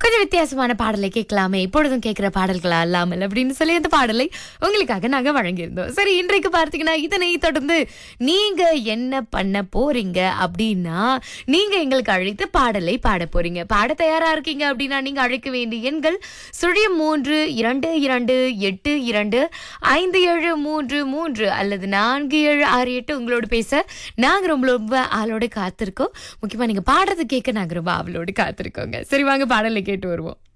கொஞ்சம் வித்தியாசமான பாடலை கேட்கலாமே இப்பொழுதும் கேட்கிற பாடல்களா அல்லாமல் அப்படின்னு சொல்லி அந்த பாடலை உங்களுக்காக நாங்க வழங்கியிருந்தோம் சரி இன்றைக்கு பார்த்தீங்கன்னா இதனை தொடர்ந்து நீங்க என்ன பண்ண போறீங்க அப்படின்னா நீங்க எங்களுக்கு அழைத்து பாடலை பாட போறீங்க பாட தயாரா இருக்கீங்க அப்படின்னா நீங்க அழைக்க வேண்டிய எண்கள் சுழியம் மூன்று இரண்டு இரண்டு எட்டு இரண்டு ஐந்து ஏழு மூன்று மூன்று அல்லது நான்கு ஏழு ஆறு எட்டு உங்களோட பேச நாங்க ரொம்ப ரொம்ப ஆளோட காத்திருக்கோம் முக்கியமா நீங்க பாடுறது கேட்க நாங்க ரொம்ப ஆவலோடு காத்திருக்கோங்க சரி வாங்க பாடலை கேட்டு வருவோம்